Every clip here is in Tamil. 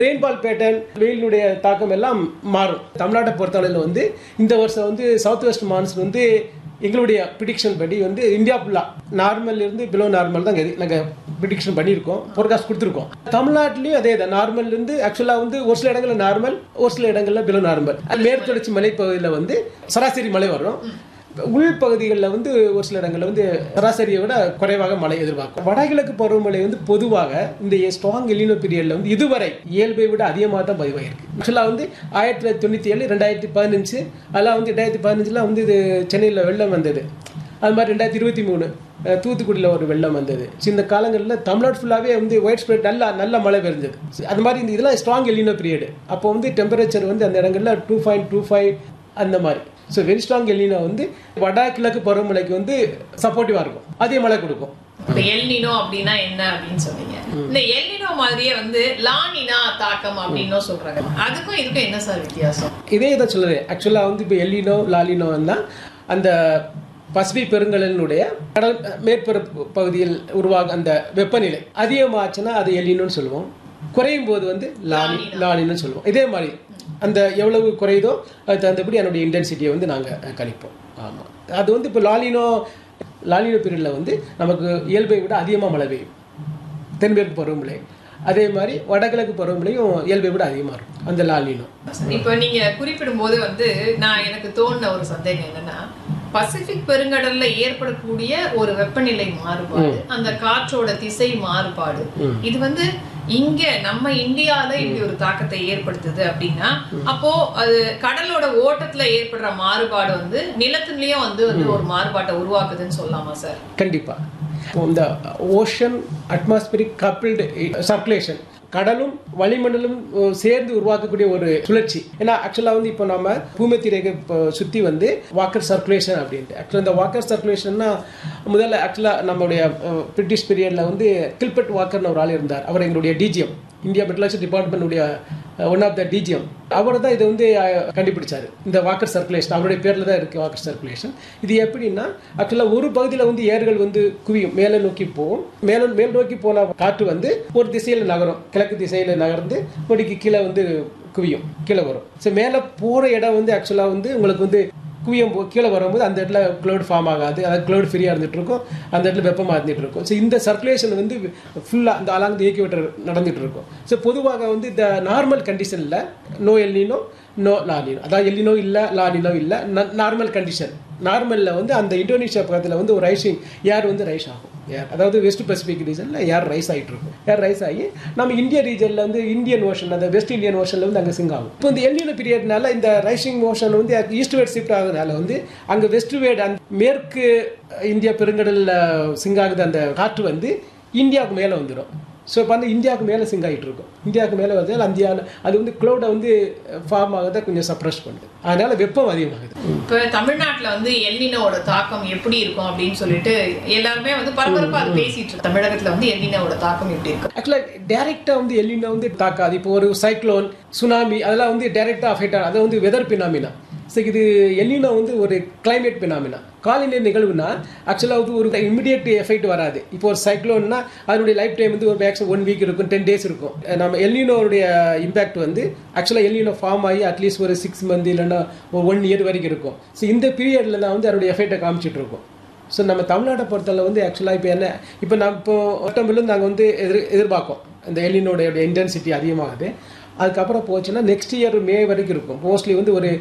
ரெயின்பால் பேட்டர்ன் வெயிலினுடைய தாக்கம் எல்லாம் மாறும் தமிழ்நாட்டை பொறுத்தளவில் வந்து இந்த வருஷம் வந்து சவுத் வெஸ்ட் மான்சூன் வந்து எங்களுடைய ப்ரிடிக்ஷன் படி வந்து இந்தியா ஃபுல்லாக நார்மல் இருந்து பிலோ நார்மல் தான் நாங்கள் ப்ரிடிக்ஷன் பண்ணியிருக்கோம் ஃபோர்காஸ்ட் கொடுத்துருக்கோம் தமிழ்நாட்டிலையும் அதே தான் நார்மல் இருந்து ஆக்சுவலாக வந்து ஒரு சில இடங்களில் நார்மல் ஒரு சில இடங்களில் பிலோ நார்மல் மேற்கு தொடர்ச்சி மலைப்பகுதியில் வந்து சராசரி மழை வரும் உள்பகுதிகளில் வந்து ஒரு சில இடங்களில் வந்து சராசரியை விட குறைவாக மழை எதிர்பார்க்கும் வடகிழக்கு பருவமழை வந்து பொதுவாக இந்த ஸ்ட்ராங் எலினோ பீரியடில் வந்து இதுவரை இயல்பை விட அதிகமாக தான் பதிவாயிருக்கு ஆக்சுவலாக வந்து ஆயிரத்தி தொள்ளாயிரத்தி தொண்ணூற்றி ஏழு ரெண்டாயிரத்தி பதினஞ்சு அதெல்லாம் வந்து ரெண்டாயிரத்தி பதினஞ்சில் வந்து இது சென்னையில் வெள்ளம் வந்தது அது மாதிரி ரெண்டாயிரத்தி இருபத்தி மூணு அஹ், தூத்துக்குடியில் ஒரு வெள்ளம் வந்தது So, இந்த காலங்களில் தமிழ்நாடு ஃபுல்லாகவே வந்து ஒயிட் ஸ்ப்ரெட் நல்லா நல்ல மழை பெருந்தது அது மாதிரி இந்த இதெல்லாம் ஸ்ட்ராங் எலினோ பீரியடு அப்போ வந்து டெம்பரேச்சர் வந்து அந்த இடங்களில் டூ பாயிண்ட் டூ ஃபைவ் அந்த மாதிரி ஸோ வெரி ஸ்ட்ராங் எலினோ வந்து வடகிழக்கு பருவமழைக்கு வந்து சப்போர்ட்டிவாக இருக்கும் அதே மழை கொடுக்கும் இப்ப எல்னினோ அப்படின்னா என்ன அப்படின்னு சொன்னீங்க இந்த எல்னினோ மாதிரியே வந்து லானினா தாக்கம் அப்படின்னும் சொல்றாங்க அதுக்கும் இதுக்கும் என்ன சார் வித்தியாசம் இதே இதை சொல்லுறேன் ஆக்சுவலாக வந்து இப்போ எல்லினோ லாலினோ தான் அந்த பசிபிக் பெருங்கடலினுடைய கடல் மேற்பரப்பு பகுதியில் உருவாகும் அந்த வெப்பநிலை அதிகமாச்சுன்னா அது எல்லினோன்னு சொல்லுவோம் குறையும் போது வந்து லானி லாலினோன்னு சொல்லுவோம் இதே மாதிரி அந்த எவ்வளவு குறையுதோ அது தகுந்தபடி அதனுடைய இன்டென்சிட்டியை வந்து நாங்கள் கணிப்போம் ஆமாம் அது வந்து இப்போ லாலினோ லாலினோ பீரியடில் வந்து நமக்கு இயல்பை விட அதிகமாக மழை பெய்யும் தென்மேற்கு பருவமழை அதே மாதிரி வடகிழக்கு பருவமழையும் இயல்பை விட அதிகமாக இருக்கும் அந்த லாலினோ இப்போ நீங்க குறிப்பிடும் போது வந்து நான் எனக்கு தோணுன ஒரு சந்தேகம் என்னன்னா பசிபிக் பெருங்கடல்ல ஏற்படக்கூடிய ஒரு வெப்பநிலை மாறுபாடு அந்த காற்றோட திசை மாறுபாடு இது வந்து இங்க நம்ம இந்தியால இப்படி ஒரு தாக்கத்தை ஏற்படுத்துது அப்படின்னா அப்போ அது கடலோட ஓட்டத்துல ஏற்படுற மாறுபாடு வந்து நிலத்துலயும் வந்து வந்து ஒரு மாறுபாட்டை உருவாக்குதுன்னு சொல்லலாமா சார் கண்டிப்பாக இந்த ஓஷன் அட்மாஸ்பிரிக் கப்பிள்டு சர்க்குலேஷன் கடலும் வளிமண்டலும் அஹ், சேர்ந்து உருவாக்கக்கூடிய ஒரு சுழற்சி ஏன்னா ஆக்சுவலாக வந்து இப்போ நம்ம பூமத்தி ரேகை இப்போ சுற்றி வந்து வாக்கர் சர்க்குலேஷன் அப்படின்ட்டு ஆக்சுவலாக இந்த வாக்கர் சர்க்குலேஷன்னா முதல்ல ஆக்சுவலாக நம்மளுடைய அஹ், பிரிட்டிஷ் பீரியடில் வந்து கில்பர்ட் வாக்கர்னு ஒரு ஆள் இருந்தார் அவர் எங்களுடைய டிஜிஎம் இந்தியா மெட்ரலஜி டிபார்ட்மெண்ட்டுடைய ஒன் ஆஃப் த டிஜிஎம் அவர் தான் இதை வந்து அஹ், கண்டுபிடிச்சாரு இந்த வாக்கர் சர்க்குலேஷன் அவருடைய பேரில் தான் இருக்குது வாக்கர் சர்க்குலேஷன் இது எப்படின்னா ஆக்சுவலாக ஒரு பகுதியில் வந்து ஏர்கள் வந்து குவியும் மேலே நோக்கி போகும் மேலே மேல் நோக்கி போன காற்று வந்து ஒரு திசையில் நகரும் கிழக்கு திசையில் நகர்ந்து நொடிக்கு கீழே வந்து குவியும் கீழே வரும் ஸோ மேலே போகிற இடம் வந்து ஆக்சுவலாக வந்து உங்களுக்கு வந்து குவியம் போ- கீழே வரும்போது அந்த இடத்துல க்ளவுட் ஃபார்ம் ஆகாது அதாவது க்ளவுட் ஃப்ரீயாக இருந்துட்டு இருக்கும் அந்த இடத்துல வெப்பமாக இருந்துட்டு இருக்கும் ஸோ இந்த சர்க்குலேஷன் வந்து ஃபுல்லாக அந்த அலாங் இயக்கி விட்டு நடந்துட்டு இருக்கும் ஸோ பொதுவாக வந்து இந்த நார்மல் கண்டிஷனில் நோ எல்லினோ நோ லாலினோ அதாவது எல்லினோ இல்லை லாலினோ இல்லை நார்மல் கண்டிஷன் நார்மலில் வந்து அந்த இந்தோனேஷியா பக்கத்தில் வந்து ஒரு ரைசிங் ஏர் வந்து ரைஸ் ஆகும் ஏர் அதாவது வெஸ்ட் பசிபிக் ரீஜனில் ஏர் ரைஸ் ஆகிட்டு இருக்கும் ஏர் ரைஸ் ஆகி நம்ம இந்திய ரீஜனில் வந்து இந்தியன் ஓஷன் அந்த வெஸ்ட் இந்தியன் ஓஷனில் வந்து அங்கே சிங்க் ஆகும் இப்போ இந்த எல்லினோ பீரியட்னால இந்த ரைசிங் ஓஷன் வந்து ஈஸ்ட் வேர்ட் ஷிஃப்ட் ஆகுறதுனால வந்து அங்கே வெஸ்ட் வேர்ட் அந்த மேற்கு இந்தியா பெருங்கடலில் சிங்க் ஆகுது அந்த காற்று வந்து இந்தியாவுக்கு மேலே வந்துடும் ஸோ இப்போ வந்து இந்தியாவுக்கு மேலே சிங்க் ஆகிட்டு இருக்கும் இந்தியாவுக்கு மேலே வந்து இந்தியாவில் அது வந்து க்ளௌடை வந்து ஃபார்ம் ஆகிறத கொஞ்சம் சப்ரஸ் பண்ணுது அதனால வெப்பம் அதிகமாகுது இப்ப தமிழ்நாட்டுல வந்து எல்னினோட தாக்கம் எப்படி இருக்கும் அப்படின்னு சொல்லிட்டு எல்லாருமே வந்து பரபரப்பா அது பேசிட்டு இருக்கு தமிழகத்துல வந்து எல்னினோட தாக்கம் எப்படி இருக்கு ஆக்சுவலாக டேரெக்டாக வந்து எல்லினா வந்து தாக்காது இப்போ ஒரு சைக்ளோன் சுனாமி அதெல்லாம் வந்து டேரெக்டாக அஃபெக்ட் ஆகும் அது வந்து வெதர் பினாமினா ஸோ இது எல்லினோ வந்து ஒரு கிளைமேட் பினாமினா காலநிலை நிகழ்வுனா ஆக்சுவலாக வந்து ஒரு இமிடியேட் எஃபெக்ட் வராது இப்போ ஒரு சைக்ளோன்னா அதனுடைய லைஃப் டைம் வந்து ஒரு மேக்ஸிமம் ஒன் வீக் இருக்கும் டென் டேஸ் இருக்கும் நம்ம எல்லினோடைய இம்பாக்ட் வந்து ஆக்சுவலாக எல்லினோ ஃபார்ம் ஆகி அட்லீஸ்ட் ஒரு சிக்ஸ் மந்த் இல்லைன்னா ஒரு ஒன் இயர் வரைக்கும் இருக்கும் ஸோ இந்த பீரியடில் தான் வந்து அதனுடைய எஃபெக்டை காமிச்சிட்டு இருக்கும் ஸோ நம்ம தமிழ்நாட்டை பொறுத்தளவு வந்து ஆக்சுவலாக இப்போ என்ன இப்போ நம்ம இப்போ ஒட்டம்பிலும் நாங்கள் வந்து எதிர் எதிர்பார்க்கோம் இந்த எலினோட இன்டென்சிட்டி அதிகமாகுது அதுக்கப்புறம் போச்சுன்னா நெக்ஸ்ட் இயர் மே வரைக்கும் இருக்கும் மோஸ்ட்லி வந்து ஒரு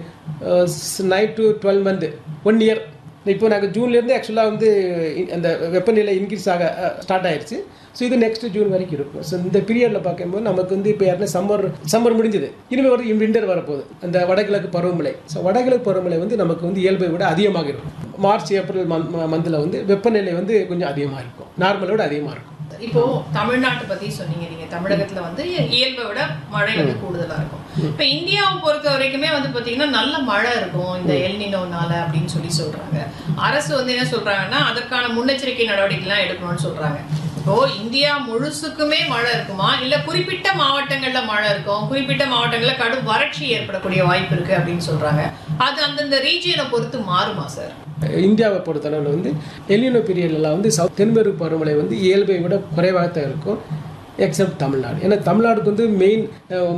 eight to twelve month one year இப்போ நாங்கள் ஜூன்லேருந்து ஆக்சுவலாக வந்து இ- அந்த வெப்பநிலை இன்க்ரீஸ் ஆக ஸ்டார்ட் ஆயிருச்சு ஸோ இது நெக்ஸ்ட் ஜூன் வரைக்கும் இருக்கும் ஸோ இந்த பீரியடில் பார்க்கும்போது நமக்கு வந்து இப்போ யாருன்னா சம்மர் சம்மர் முடிஞ்சது இனிமேல் வந்து விண்டர் வரப்போகுது அந்த வடகிழக்கு பருவமழை ஸோ வடகிழக்கு பருவமழை வந்து நமக்கு வந்து இயல்பை விட அதிகமாக இருக்கும் மார்ச் ஏப்ரல் மந்தில் வந்து வெப்பநிலை வந்து கொஞ்சம் அதிகமாக இருக்கும் நார்மலை விட அதிகமாக இருக்கும் இப்போ தமிழ்நாட்டை பத்தி சொன்னீங்க நீங்க தமிழகத்துல வந்து இயல்பை விட மழை வந்து கூடுதலா இருக்கும் இப்ப இந்தியாவை பொறுத்த வரைக்குமே வந்து பாத்தீங்கன்னா நல்ல மழை இருக்கும் இந்த எல்னினோனால அப்படின்னு சொல்லி சொல்றாங்க அரசு வந்து என்ன சொல்றாங்கன்னா அதற்கான முன்னெச்சரிக்கை நடவடிக்கை எல்லாம் எடுக்கணும்னு சொல்றாங்க இப்போ இந்தியா முழுசுக்குமே மழை இருக்குமா இல்ல குறிப்பிட்ட மாவட்டங்கள்ல மழை இருக்கும் குறிப்பிட்ட மாவட்டங்கள்ல கடும் வறட்சி ஏற்படக்கூடிய வாய்ப்பு இருக்கு அப்படின்னு சொல்றாங்க அது அந்தந்த ரீஜியனை பொறுத்து மாறுமா சார் இந்தியாவை பொறுத்தளவில் வந்து எலினோ பீரியட்லாம் வந்து சவுத் தென்மேற்கு பருவமழை வந்து இயல்பை விட குறைவாக தான் இருக்கும் எக்ஸப்ட் தமிழ்நாடு ஏன்னா தமிழ்நாடுக்கு வந்து மெயின்